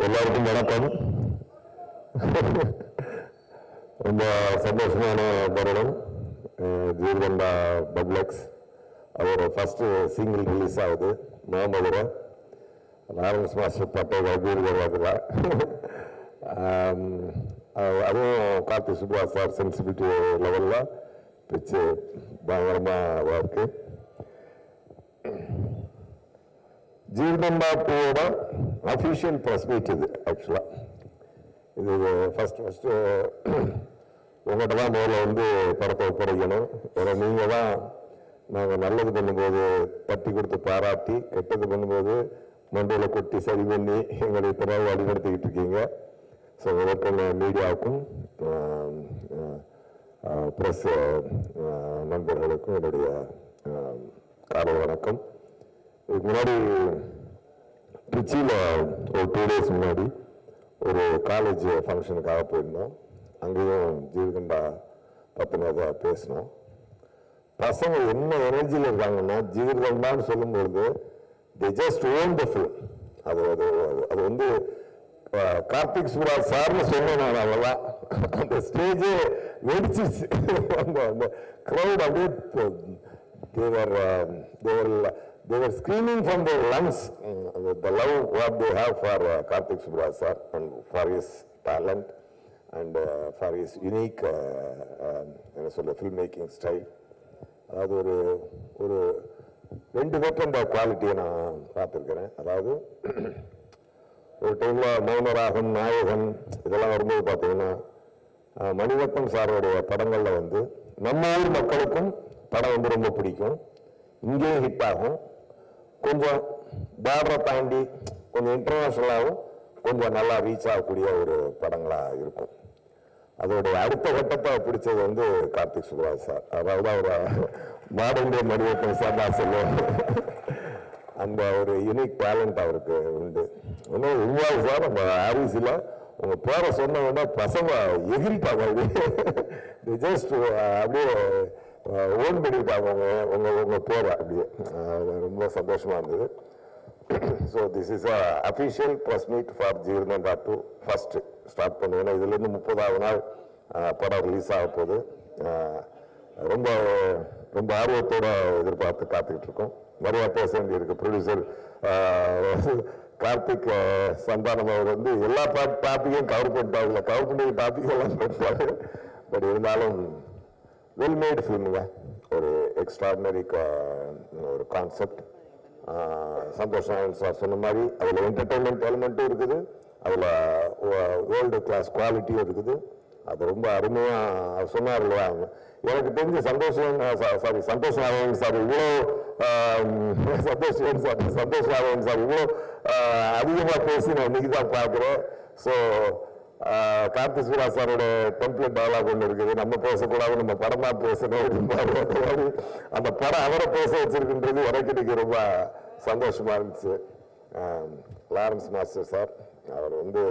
எல்லாருக்கும் வணக்கம் ரொம்ப சந்தோஷமான தருணம் அஹ் ஜீவகண்டா பப்ளக்ஸ் அதோட ஃபர்ஸ்ட் சிங்கிள் ரிலீஸ் ஆகுது மாமதுரை லாரன்ஸ் மாஸ்டர் பட்டை வகுப்பு வருவாங்க அதுவும் கார்த்தி சுப்ரா சார் சென்சிபிலிட்டி லெவலில் பிச்சு பயங்கரமாக இருக்கு ஜீவகண்டா பூவோட அஃபிஷியல் ப்ரெஸ் மீட் இது ஆக்சுவலாக இது ஃபர்ஸ்ட் ஃபஸ்ட்டு உங்கள்கிட்ட தான் முதல்ல வந்து படத்தை ஒப்படைக்கணும் ஏன்னா நீங்கள் தான் நாங்கள் நல்லது பண்ணும்போது தட்டி கொடுத்து பாராட்டி கெட்டது பண்ணும்போது மண்டையில் கொட்டி சரி பண்ணி எங்களை இத்தனை நாள் வழிநடத்திக்கிட்டு இருக்கீங்க ஸோ ஓப்பன் மீடியாவுக்கும் ப்ரெஸ் நண்பர்களுக்கும் என்னுடைய அஹ், காலை வணக்கம் இதுக்கு முன்னாடி திருச்சியில் ஒரு டூ டேஸ் முன்னாடி ஒரு காலேஜ் ஃபங்க்ஷனுக்காக போயிருந்தோம் அங்கேயும் ஜீவகண்டா பற்றினதை பேசினோம் பசங்க என்ன எனர்ஜியில் இருக்காங்கன்னா ஜீவகண்டான்னு சொல்லும்பொழுது the just own the fill அது அது அது- அது வந்து அஹ், கார்த்திக் சூரா சார்னு சொன்னேன் நான் அவ்வளோதான் அந்த ஸ்டேஜே வெடிச்சிச்சு அந்த அந்த க்ரௌட் அப்படியே Devara Devara Devara screaming from their lungs mm, the love what they have for uh, Karthik Subraj sir and for his talent and uh, for his unique uh, uh, என்ன சொல்ல ஃபில்ம் மேக்கிங் ஸ்டைல் அதாவது ஒரு ஒரு ரெண்டு பேர்ட்ட அந்த குவாலிட்டியை நான் பார்த்துருக்கிறேன் அதாவது ஒரு டைம்ல மௌனராகம் நாயகன் இதெல்லாம் வரும்போது பார்த்தீங்கன்னா அஹ், மணிரத்னம் சாரோடைய படங்கள்ல வந்து நம்ம ஊர் மக்களுக்கும் படம் வந்து ரொம்ப பிடிக்கும் இங்கேயும் ஹிட் ஆகும் கொஞ்சம் பார்டரை தாண்டி கொஞ்சம் இன்டர்நேஷனலாகவும் கொஞ்சம் நல்லா ரீச் ஆகக்கூடிய ஒரு படங்களா இருக்கும் அதோடைய அடுத்த கட்டத்தை பிடிச்சது வந்து கார்த்திக் சுப்ராஜ் சார் அதாவது அவர் மாடர்ன் மணிரத்னம் சார் நான் சொல்லுவேன் அந்த ஒரு யூனிக் டேலண்ட் அவருக்கு உண்டு இன்னும் உண்மையாக சார் நம்ம ஆரிஸில் உங்க பேரை சொன்ன உடனே பசங்க எகிரிட்டாங்க ஜஸ்ட் அப்படியே ஓன் பண்ணிட்டாங்க உங்க உங்க உங்க பேரை அப்படியே அஹ் ரொம்ப சந்தோஷமா இருந்தது so this is a official press meet for ஜீவனண்டா டூ ஃபர்ஸ்ட் ஸ்டார்ட் பண்ணுவேன் இதுலேருந்து முப்பதாவது நாள் அஹ், படம் ரிலீஸ் ஆக போகுது அஹ், ரொம்ப ரொம்ப ஆர்வத்தோட எதிர்பார்த்து காத்துக்கிட்டு இருக்கோம் நிறைய பேச வேண்டியிருக்கு ப்ரொடியூசர் கார்த்திக் அஹ், சந்தானம் அவர் வந்து எல்லா டாப்பிக்கையும் கவர் பண்ணிட்டாங்க கவர் பண்ணி டாபிக் எல்லாம் பண்ணிட்டாரு பட் இருந்தாலும் வெல் மேட் ஃபிலிமுங்க ஒரு எக்ஸ்ட்ராடினரி ஒரு கான்செப்ட் சந்தோஷ் நாராயண் சார் சொன்ன மாதிரி அதில் என்டர்டைன்மெண்ட் எலிமெண்ட்டும் இருக்குது அதில் வேர்ல்டு கிளாஸ் குவாலிட்டியும் இருக்குது அது ரொம்ப அருமையாக சொன்னார் இல்லையா எனக்கு தெரிஞ்ச சந்தோஷம் சாரி சந்தோஷ் நாராயணன் சார் இவ்வளோ சந்தோஷ் சார் சந்தோஷ் நாராயணன் சார் இவ்வளோ அதிகமாக பேசி நான் இன்னைக்கு தான் பார்க்குறேன் ஸோ கார்த்தி சூரா சாரோட டெம்ப்ளேட் டயலாக் ஒன்று இருக்குது நம்ம பேசக்கூடாது நம்ம படம் தான் பேசணும் அப்படிம்பாரு. அந்த மாதிரி அந்த படம் அவரை பேச வச்சிருக்குன்றது எனக்கு இன்னைக்கு ரொம்ப சந்தோஷமா இருந்துச்சு ஆம், லாரன்ஸ் மாஸ்டர் சார் அவர் வந்து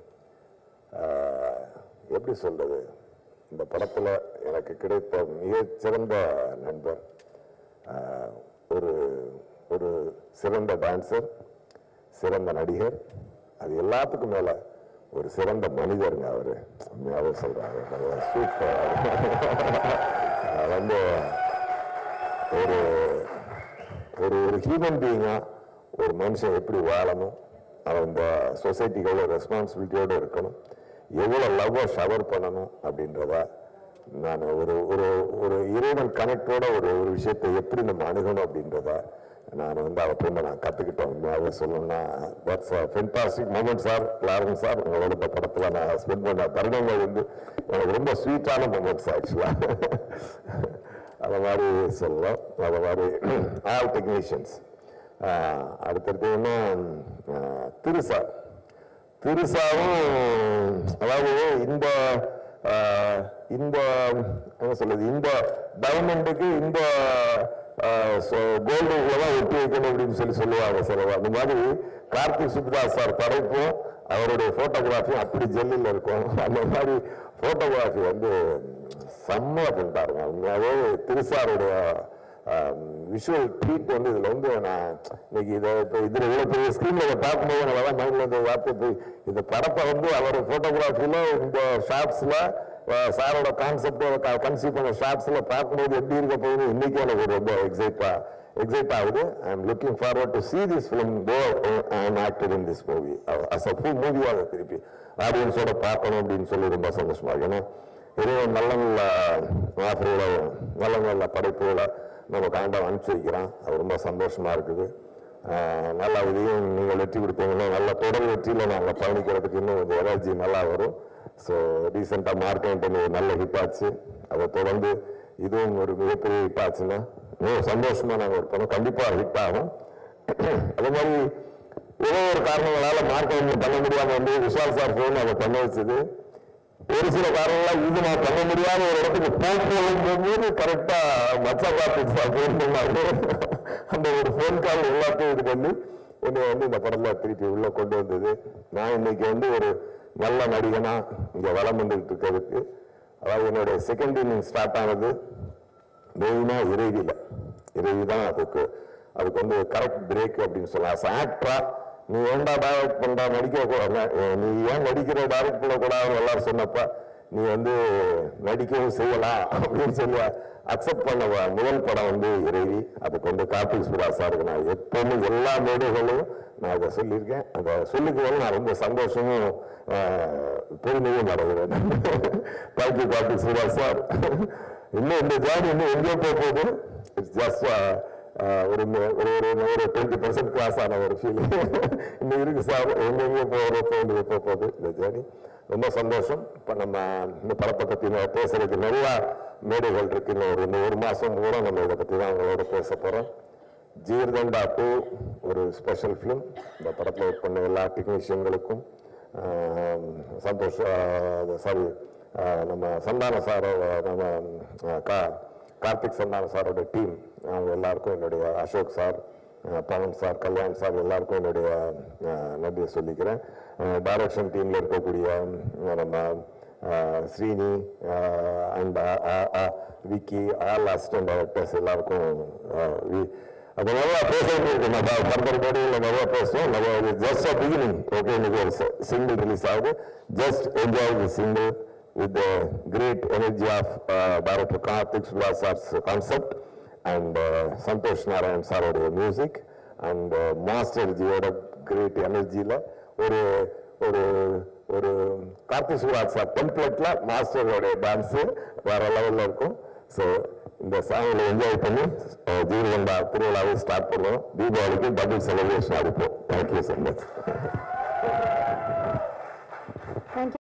ஆஹ், எப்படி சொல்றது இந்த படத்துல எனக்கு கிடைத்த மிகச்சிறந்த நண்பர் ஆஹ், ஒரு ஒரு சிறந்த டான்சர் சிறந்த நடிகர் அது எல்லாத்துக்கும் மேல ஒரு சிறந்த மனிதருங்க அவரு உண்மையாவே சொல்றாங்க சூப்பர் வந்து ஒரு ஒரு ஒரு ஹியூமன் பீயிங்கா ஒரு மனுஷன் எப்படி வாழணும் அவன் இந்த சொசைட்டிக்கு எவ்வளோ ரெஸ்பான்சிபிலிட்டியோடு இருக்கணும் எவ்வளோ லவ்வை ஷவர் பண்ணணும் அப்படின்றத நான் ஒரு ஒரு ஒரு இறைவன் கனெக்டோட ஒரு ஒரு விஷயத்தை எப்படி நம்ம அணுகணும் அப்படின்றத நான் வந்து அவர்கிட்ட நான் கற்றுக்கிட்டேன் உண்மையாகவே சொல்லணும்னா that's fantastic moment sir Lawrence sir உங்களோட இந்த படத்தில் நான் ஸ்பெண்ட் பண்ண தருணங்கள் வந்து எனக்கு ரொம்ப ஸ்வீட்டான மூமெண்ட்ஸ் ஆக்சுவலாக அந்த மாதிரி சொல்லலாம் அந்த மாதிரி ஆல் டெக்னீஷியன்ஸ் அடுத்தடுத்து என்ன ஆஹ், திருசா திருசாவும் அதாவது இந்த ஆஹ், இந்த என்ன சொல்றது இந்த டைமண்டுக்கு இந்த கோல்டு தான் ஒட்டி வைக்கணும் அப்படின்னு சொல்லி சொல்லுவாங்க சிலவா அந்த மாதிரி கார்த்திக் சுப்தாஸ் சார் படைப்பும் அவருடைய போட்டோகிராஃபியும் அப்படி ஜெல்லில் இருக்கும் அந்த மாதிரி போட்டோகிராஃபி வந்து செம்மையா பண்ணிட்டாருங்க உண்மையாவே திருசாருடைய விஷுவல் ட்ரீட் வந்து இதுல வந்து நான் இன்னைக்கு இதை இப்போ இதில் இவ்வளோ பெரிய ஸ்க்ரீனில் இதை பார்க்கும்போது நல்லா தான் மைண்டில் இந்த வார்த்தை போய் இந்த படத்தை வந்து அவர் ஃபோட்டோகிராஃபியில் இந்த ஷார்ட்ஸில் சாரோட கான்செப்டோட கன்சீவ் பண்ண ஷார்ட்ஸில் பார்க்கும்போது எப்படி இருக்க போகுது இன்னைக்கு எனக்கு ஒரு ரொம்ப எக்ஸைட்டா எக்ஸைட் ஆகுது I am looking forward to see this film go and acted in this movie as a full மூவியாக திருப்பி ஆடியன்ஸோட பார்க்கணும் அப்படின்னு சொல்லி ரொம்ப சந்தோஷமா இருக்கு ஏன்னா இறைவன் நல்ல நல்ல ஆஃபரோட நல்ல நல்ல படைப்புகளை நம்ம காண்டாக அனுப்பிச்சு வைக்கிறான் அது ரொம்ப சந்தோஷமா இருக்குது ஆஹ் நல்லா இதையும் நீங்கள் வெற்றி கொடுத்தீங்கன்னா நல்ல தொடர் வெற்றியில் நாங்கள் பயணிக்கிறதுக்கு இன்னும் கொஞ்சம் எனர்ஜி நல்லா வரும் ஸோ ரீசெண்டாக மார்க் ஆண்டனி ஒரு நல்ல ஹிட் ஆச்சு அதை தொடர்ந்து இதுவும் ஒரு மிகப்பெரிய ஹிட் ஆச்சுன்னா இன்னும் சந்தோஷமா நாங்கள் ஒரு படம் கண்டிப்பாக ஹிட் ஆகும் அதே மாதிரி ஏதோ ஒரு காரணங்களால மார்க் ஆண்டனி பண்ண முடியாம வந்து விஷால் சார் ஃபோன் அதை பண்ண வச்சது ஒரு சில காரணங்களால் இது நான் பண்ண முடியாத ஒரு இடத்துக்கு போகும்போது கரெக்டா மச்சா பார்த்து ஃபோன் பண்ணாங்க அந்த ஒரு ஃபோன் கால் எல்லாத்தையும் இது பண்ணி என்னை வந்து இந்த படத்துல திருப்பி உள்ள கொண்டு வந்தது நான் இன்னைக்கு வந்து ஒரு நல்ல நடிகனா இங்க வளம் வந்துகிட்டு இருக்கிறதுக்கு அதாவது என்னுடைய செகண்ட் இன்னிங் ஸ்டார்ட் ஆனது மெயினா இறைவில இறைவி தான் அதுக்கு அதுக்கு வந்து கரெக்ட் பிரேக் அப்படின்னு சொல்லலாம் ஆக்டரா நீ ஏன்டா டைரக்ட் பண்றா நடிக்க கூடாது நீ ஏன் நடிக்கிற டைரக்ட் பண்ணக்கூடாதுன்னு எல்லாரும் சொன்னப்ப நீ வந்து நடிக்கவும் செய்யலாம் அப்படின்னு சொல்லி அக்செப்ட் பண்ண வ- முதல் படம் வந்து இறைவி அதுக்கு வந்து கார்த்திக் சுப்ராஜ் சாருக்கு நான் எப்பவுமே எல்லா மேடைகளையும் நான் அதை சொல்லியிருக்கேன் அந்த சொல்லிக்கும்போது நான் ரொம்ப சந்தோஷமும் ஆஹ், பெருமையும் அடைகிறேன் தேங்க்யூ கார்த்திக் சுப்ராஜ் சார் இன்னும் இந்த ஜாடி இன்னும் எங்கேயோ போக போகுது இட்ஸ் ஜஸ்ட் ஒரு ம- ஒரு ஒரு ஒரு டுவெண்ட்டி பர்சன்ட் கிளாஸ் ஆன ஒரு ஃபீல் இன்னும் இருக்கு சார் எங்க எங்கேயோ போகிற போக போக போகுது இந்த ஜேர்னி ரொம்ப சந்தோஷம் இப்போ நம்ம இந்த படத்தை பற்றி நான் பேசுறதுக்கு நிறைய மேடைகள் இருக்கு இன்னும் ஒரு இன்னும் ஒரு மாசம் பூரா நம்ம இதை பற்றி தான் உங்களோட பேச போகிறோம் ஜீர்தண்டா டூ ஒரு ஸ்பெஷல் ஃபிலிம் இந்த படத்தில் ஒர்க் பண்ண எல்லா டெக்னீஷியன்களுக்கும் சந்தோஷ் சாரி நம்ம சந்தான சார் நம்ம ஆஹ், கா கார்த்திக் சந்தான சாரோட டீம் அவங்க எல்லாருக்கும் என்னுடைய அசோக் சார் அஹ், பவன் சார் கல்யாண் சார் எல்லாருக்கும் என்னுடைய அஹ், நன்றியை சொல்லிக்கிறேன் டைரக்ஷன் டீமில் இருக்கக்கூடிய அஹ், நம்ம அஹ், Srini and Vicky all assistant directors எல்லாருக்கும் அஹ், வி- அது நிறையா பேச வேண்டியிருக்கு நம்ம ஃபர்தர் பாடியில் நிறையா பேசுவோம் நம்ம ஜஸ்ட் அ பிகினிங் ஓகே இன்னைக்கு ஒரு சிங்கிள் ரிலீஸ் ஆகுது just enjoy the single with the great energy of uh, Director Karthik Subhas sar's concept and uh, Santosh Narayan சாரோட மியூசிக் அண்ட் மாஸ்டர் ஜியோட கிரேட் எனர்ஜியில் ஒரு ஒரு ஒரு கார்த்திக் சுப்ராஜ் சார் டெம்ப்ளேட்ல மாஸ்டரோட டான்ஸு வேற லெவலில் இருக்கும் ஸோ இந்த சாங்கில் என்ஜாய் பண்ணி அஹ், ஜீவகண்டா திருவிழாவை ஸ்டார்ட் பண்ணுவோம் தீபாவளிக்கு டபுள் செலிப்ரேஷன் அடிப்போம் thank you so much Thank you.